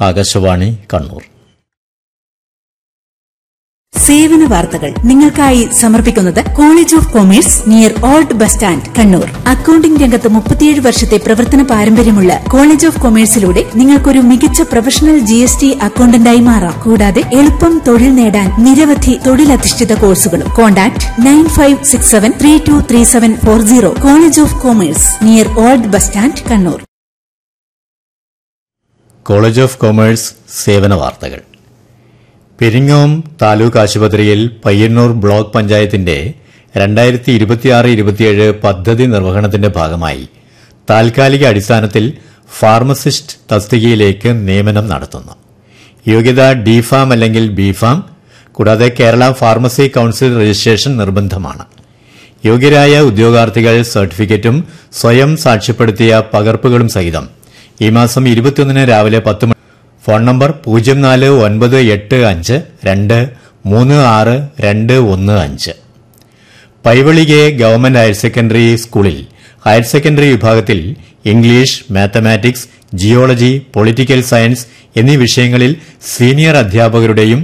ആകാശവാണി കണ്ണൂർ സേവന വാർത്തകൾ നിങ്ങൾക്കായി സമർപ്പിക്കുന്നത് college of commerce near old bus stand Kannur accounting രംഗത്ത് മുപ്പത്തിയേഴ് വർഷത്തെ പ്രവർത്തന പാരമ്പര്യമുള്ള കോളേജ് ഓഫ് കൊമേഴ്സിലൂടെ നിങ്ങൾക്കൊരു മികച്ച പ്രൊഫഷണൽ ജി എസ് ടി അക്കൌണ്ടന്റായി മാറാം കൂടാതെ എളുപ്പം തൊഴിൽ നേടാൻ നിരവധി തൊഴിലധിഷ്ഠിത കോഴ്സുകളും contact nine five six seven three two three seven four zero college of commerce near old bus stand Kannur college of commerce സേവന വാർത്തകൾ പെരിങ്ങോം താലൂക്ക് ആശുപത്രിയിൽ പയ്യന്നൂർ ബ്ലോക്ക് പഞ്ചായത്തിന്റെ രണ്ടായിരത്തി ഇരുപത്തിയാറ് ഇരുപത്തിയേഴ് പദ്ധതി നിർവഹണത്തിന്റെ ഭാഗമായി താൽക്കാലിക അടിസ്ഥാനത്തിൽ ഫാർമസിസ്റ്റ് തസ്തികയിലേക്ക് നിയമനം നടത്തുന്നു യോഗ്യത ഡിഫാം അല്ലെങ്കിൽ ബിഫാം കൂടാതെ കേരള ഫാർമസി കൌൺസിൽ രജിസ്ട്രേഷൻ നിർബന്ധമാണ് യോഗ്യരായ ഉദ്യോഗാർത്ഥികൾ സർട്ടിഫിക്കറ്റും സ്വയം സാക്ഷ്യപ്പെടുത്തിയ പകർപ്പുകളും സഹിതം ഈ മാസം ഇരുപത്തിയൊന്നിന് രാവിലെ പത്ത് മണി ഫോൺ നമ്പർ പൂജ്യം നാല് ഒൻപത് എട്ട് അഞ്ച് രണ്ട് മൂന്ന് ആറ് രണ്ട് ഒന്ന് അഞ്ച് പൈവളികെ ഗവൺമെന്റ് ഹയർ സെക്കൻഡറി സ്കൂളിൽ ഹയർ സെക്കൻഡറി വിഭാഗത്തിൽ English mathematics geology political science എന്നീ വിഷയങ്ങളിൽ സീനിയർ അധ്യാപകരുടെയും